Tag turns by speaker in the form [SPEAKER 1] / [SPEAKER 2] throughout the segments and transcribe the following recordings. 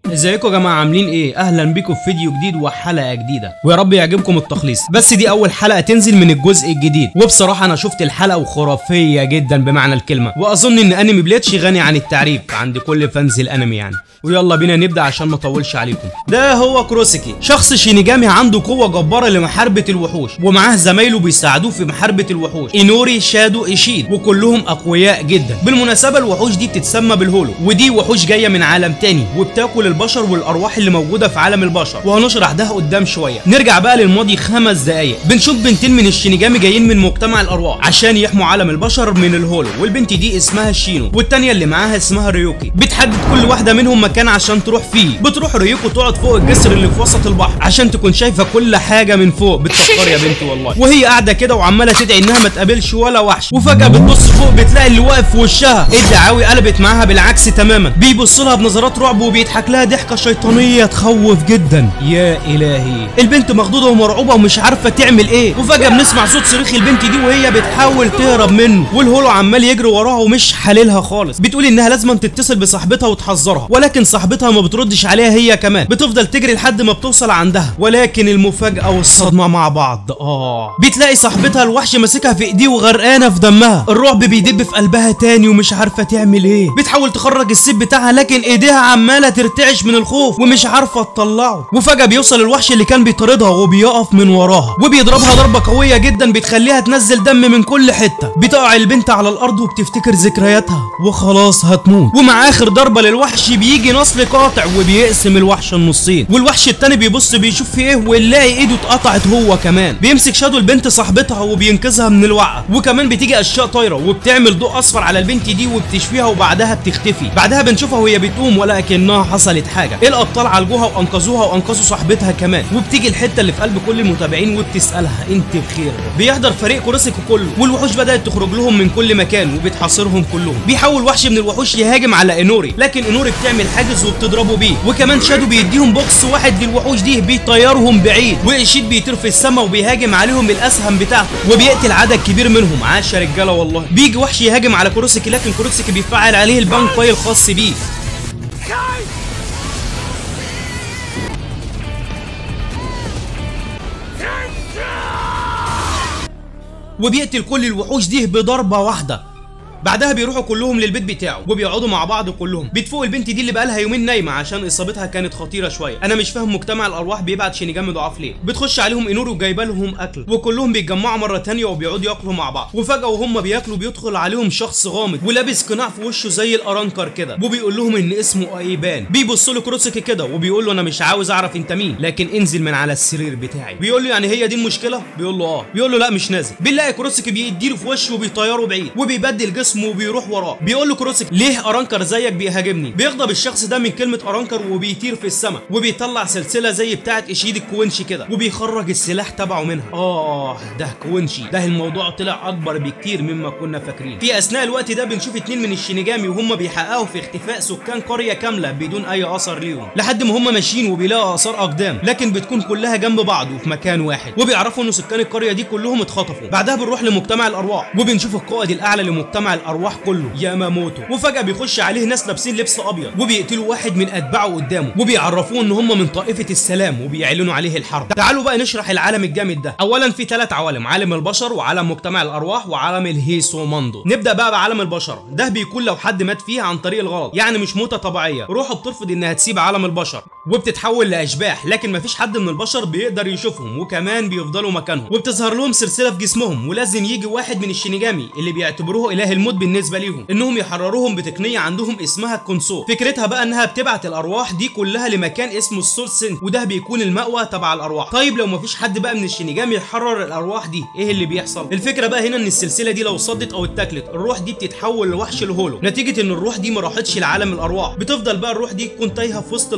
[SPEAKER 1] ازيكم يا جماعه عاملين ايه اهلا بيكم في فيديو جديد وحلقه جديده ويا رب يعجبكم التخليص بس دي اول حلقه تنزل من الجزء الجديد وبصراحه انا شفت الحلقه وخرافيه جدا بمعنى الكلمه واظن ان انمي بليتش غني عن التعريف عند كل فانز الانمي يعني ويلا بينا نبدا عشان ما اطولش عليكم ده هو كروسيكي شخص شينيجامي عنده قوه جباره لمحاربه الوحوش ومعاه زمايله بيساعدوه في محاربه الوحوش اينوري شادو ايشيد وكلهم اقوياء جدا بالمناسبه الوحوش دي بتتسمى بالهولو ودي وحوش جايه من عالم تاني وبتاكل البشر والارواح اللي موجوده في عالم البشر وهنشرح ده قدام شويه نرجع بقى للماضي خمس دقايق بنشوف بنتين من الشينيجامي جايين من مجتمع الارواح عشان يحموا عالم البشر من الهولو والبنت دي اسمها شينو والتانيه اللي معاها اسمها ريوكي بتحدد كل واحده منهم مكان عشان تروح فيه بتروح ريوكو تقعد فوق الجسر اللي في وسط البحر عشان تكون شايفه كل حاجه من فوق بتفكر يا بنتي والله وهي قاعده كده وعماله تدعي انها ما تقابلش ولا وحش وفجاه بتبص فوق بتلاقي اللي واقف في وشها الدعاوي قلبت معاها بالعكس تماما بيبص لها بنظرات رعب وبيضحك لها ضحكه شيطانيه تخوف جدا يا الهي البنت مخضوضه ومرعوبه ومش عارفه تعمل ايه وفجاه بنسمع صوت صريخ البنت دي وهي بتحاول تهرب منه والهولو عمال يجري وراها ومش حللها خالص بتقول انها لازم تتصل بصاحبتها وتحذرها ولكن صاحبتها ما بتردش عليها هي كمان بتفضل تجري لحد ما بتوصل عندها ولكن المفاجاه والصدمه مع بعض اه بتلاقي صاحبتها الوحش ماسكها في ايديه وغرقانه في دمها الرعب بيدب في قلبها تاني ومش عارفه تعمل ايه بتحاول تخرج السيف بتاعها لكن ايديها عماله ترتعش من الخوف ومش عارفه تطلعه وفجاه بيوصل الوحش اللي كان بيطاردها وبيقف من وراها وبيضربها ضربه قويه جدا بتخليها تنزل دم من كل حته بتقع البنت على الارض وبتفتكر ذكرياتها وخلاص هتموت ومع اخر ضربه للوحش بيجي نصل قاطع وبيقسم الوحش النصين والوحش التاني بيبص بيشوف في ايه ويلاقي ايده اتقطعت هو كمان بيمسك شادو البنت صاحبتها وبينقذها من الوقعه وكمان بتيجي اشياء طايره وبتعمل ضوء اصفر على البنت دي وبتشفيها وبعدها بتختفي بعدها بنشوفها وهي بتقوم ولكنها حصلت حاجه الابطال عالجوها وانقذوها وانقذوا صاحبتها كمان وبتيجي الحته اللي في قلب كل المتابعين وبتسالها انت بخير بيحضر فريق كوريسيكو كله والوحوش بدات تخرج لهم من كل مكان وبتحاصرهم كلهم بيحاول وحش من الوحوش يهاجم على اينوري لكن اينوري بتعمل حاجز وبتضربه بيه وكمان شادو بيديهم بوكس واحد للوحوش دي بيطيرهم بعيد وايشيد بيطير في السماء وبيهاجم عليهم بالاسهم بتاعته وبيقتل عدد كبير منهم عاش يا رجاله والله بيجي وحش يهاجم على كوروسيكي لكن كوروسيكي بيفعل عليه البانك باي الخاص بيه وبيقتل كل الوحوش دي بضربه واحده بعدها بيروحوا كلهم للبيت بتاعه وبيقعدوا مع بعض كلهم بتفوق البنت دي اللي بقالها يومين نايمه عشان اصابتها كانت خطيره شويه انا مش فاهم مجتمع الارواح بيبعت شينيجامي ضعاف ليه بتخش عليهم اينوري وجايبه لهم اكل وكلهم بيتجمعوا مره تانية وبيقعدوا ياكلوا مع بعض وفجاه وهم بياكلوا بيدخل عليهم شخص غامض ولابس قناع في وشه زي الارانكر كده وبيقول لهم ان اسمه ايبان بيبص له كروسيكي كده وبيقول له انا مش عاوز اعرف انت مين لكن انزل من على السرير بتاعي بيقول له يعني هي دي المشكله بيقول له اه بيقول له لا مش نازل بنلاقي كروسيكي بيديله في وشه وبيطيره بعيد وبيبدل جسمه وبيروح وراه بيقول له كروسيك ليه ارانكر زيك بيهاجمني بيغضب الشخص ده من كلمه ارانكر وبيطير في السماء وبيطلع سلسله زي بتاعه ايشيد الكوينشي كده وبيخرج السلاح تبعه منها اه ده كوينشي ده الموضوع طلع اكبر بكتير مما كنا فاكرين في اثناء الوقت ده بنشوف اتنين من الشينيجامي وهم بيحققوا في اختفاء سكان قريه كامله بدون اي اثر ليهم لحد ما هم ماشيين وبيلاقوا اثار اقدام لكن بتكون كلها جنب بعض وفي مكان واحد وبيعرفوا ان سكان القريه دي كلهم اتخطفوا بعدها بنروح لمجتمع الارواح وبنشوف القائد الاعلى لمجتمع الارواح كله ياماموتو وفجاه بيخش عليه ناس لابسين لبس ابيض وبيقتلوا واحد من اتباعه قدامه وبيعرفوه ان هم من طائفه السلام وبيعلنوا عليه الحرب تعالوا بقى نشرح العالم الجامد ده اولا في ثلاث عوالم عالم البشر وعالم مجتمع الارواح وعالم الهيسو ماندو نبدا بقى بعالم البشر ده بيكون لو حد مات فيه عن طريق الغلط يعني مش موته طبيعيه روحه بترفض انها تسيب عالم البشر وبتتحول لاشباح لكن مفيش حد من البشر بيقدر يشوفهم وكمان بيفضلوا مكانهم وبتظهر لهم سلسله في جسمهم ولازم يجي واحد من الشينيجامي اللي بيعتبروه اله الموت بالنسبه ليهم انهم يحرروهم بتقنيه عندهم اسمها الكونسول فكرتها بقى انها بتبعت الارواح دي كلها لمكان اسمه السول سنت وده بيكون المأوى تبع الارواح طيب لو مفيش حد بقى من الشينيجامي يحرر الارواح دي ايه اللي بيحصل الفكره بقى هنا ان السلسله دي لو صدت او اتاكلت الروح دي بتتحول لوحش الهولو نتيجه ان الروح دي ما راحتش لعالم الارواح بتفضل بقى الروح دي تكون تايهه في وسط البشر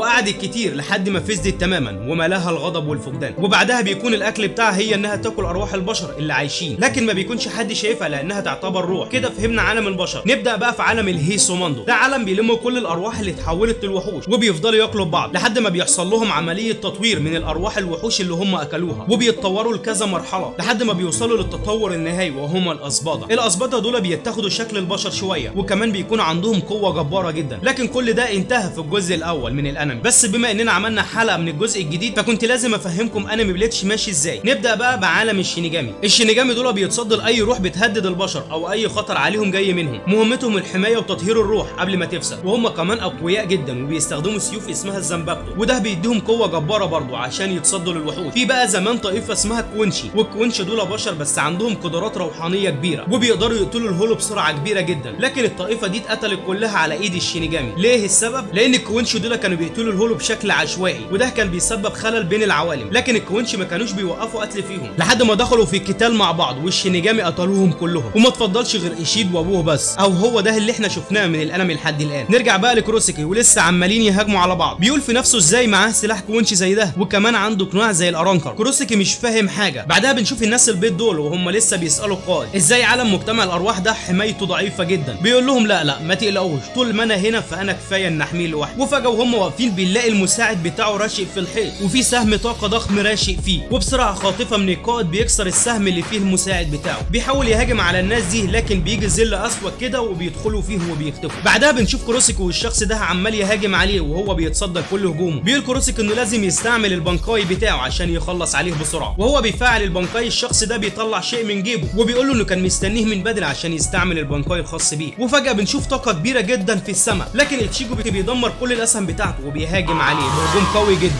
[SPEAKER 1] وقعدت كتير لحد ما فزدت تماما وملاها الغضب والفقدان وبعدها بيكون الاكل بتاعها هي انها تاكل ارواح البشر اللي عايشين لكن ما بيكونش حد شايفها لانها تعتبر روح كده فهمنا عالم البشر نبدا بقى في عالم الهيسوماندو ده عالم بيلم كل الارواح اللي اتحولت للوحوش وبيفضلوا ياكلوا بعض لحد ما بيحصل لهم عمليه تطوير من الارواح الوحوش اللي هم اكلوها وبيتطوروا لكذا مرحله لحد ما بيوصلوا للتطور النهائي وهم الاسباطه الاسباطه دول بيتاخدوا شكل البشر شويه وكمان بيكون عندهم قوه جباره جدا لكن كل ده انتهى في الجزء الاول من الانمي بس بما اننا عملنا حلقه من الجزء الجديد فكنت لازم افهمكم انمي بليتش ماشي ازاي نبدا بقى بعالم الشينيجامي الشينيجامي دول بيتصدوا لاي روح بتهدد البشر او اي خطر عليهم جاي منهم مهمتهم الحمايه وتطهير الروح قبل ما تفسد وهم كمان اقوياء جدا وبيستخدموا سيوف اسمها الزنباكتو وده بيديهم قوه جباره برضو عشان يتصدوا للوحوش في بقى زمان طائفه اسمها كوينشي والكوينشي دول بشر بس عندهم قدرات روحانيه كبيره وبيقدروا يقتلوا الهولو بسرعه كبيره جدا لكن الطائفه دي اتقتلت كلها على ايد الشينيجامي ليه السبب لان الكوينشي دول كانوا بيقتلوا الهولو بشكل عشوائي وده كان بيسبب خلل بين العوالم لكن الكوينشي ما كانوش بيوقفوا قتل فيهم لحد ما دخلوا في قتال مع بعض والشينيجامي قتلوهم كلهم وما تفضلش غير ايشيد وابوه بس او هو ده اللي احنا شفناه من الانمي لحد الان نرجع بقى لكروسيكي ولسه عمالين يهاجموا على بعض بيقول في نفسه ازاي معاه سلاح كوينشي زي ده وكمان عنده قناع زي الارانكر كروسيكي مش فاهم حاجه بعدها بنشوف الناس البيض دول وهم لسه بيسالوا القائد ازاي عالم مجتمع الارواح ده حمايته ضعيفه جدا بيقول لهم لا لا ما تقلقوش طول ما انا هنا فانا كفايه ان احميه لوحدي وفجاه وهم واقفين بنلاقي المساعد بتاعه راشق في الحيط وفي سهم طاقه ضخم راشق فيه وبسرعه خاطفه من القائد بيكسر السهم اللي فيه المساعد بتاعه بيحاول يهاجم على الناس دي لكن بيجي ظل اسود كده وبيدخلوا فيه وبيختفوا بعدها بنشوف كروسيكو والشخص ده عمال يهاجم عليه وهو بيتصدى لكل هجومه بيقول كروسيكو انه لازم يستعمل البنكاي بتاعه عشان يخلص عليه بسرعه وهو بيفعل البنكاي الشخص ده بيطلع شيء من جيبه وبيقول له انه كان مستنيه من بدري عشان يستعمل البنكاي الخاص بيه وفجاه بنشوف طاقه كبيره جدا في السماء لكن اتشيجو بيدمر كل الاسهم بتاعته وبيهاجم عليه بهجوم قوي جدا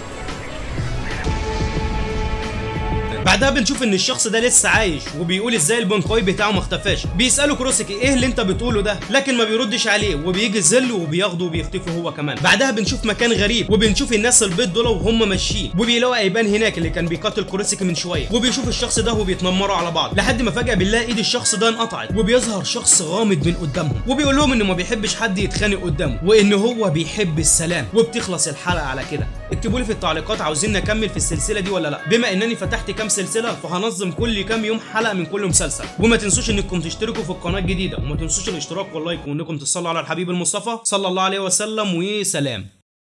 [SPEAKER 1] بعدها بنشوف ان الشخص ده لسه عايش وبيقول ازاي البنكاي بتاعه ما اختفاش بيساله كروسيكي ايه اللي انت بتقوله ده لكن ما بيردش عليه وبيجي ظل وبياخده وبيختفي هو كمان بعدها بنشوف مكان غريب وبنشوف الناس البيض دول وهم ماشيين وبيلاقوا ايبان هناك اللي كان بيقاتل كروسيكي من شويه وبيشوف الشخص ده وبيتنمروا على بعض لحد ما فجاه بنلاقي ايد الشخص ده انقطعت وبيظهر شخص غامض من قدامهم وبيقول لهم انه ما بيحبش حد يتخانق قدامه وان هو بيحب السلام وبتخلص الحلقه على كده اكتبوا لي في التعليقات عاوزين نكمل في السلسله دي ولا لا بما انني فتحت كام سلسله فهنظم كل كام يوم حلقه من كل مسلسل وما تنسوش انكم تشتركوا في القناه الجديده وما تنسوش الاشتراك واللايك وانكم تصلوا على الحبيب المصطفى صلى الله عليه وسلم وسلام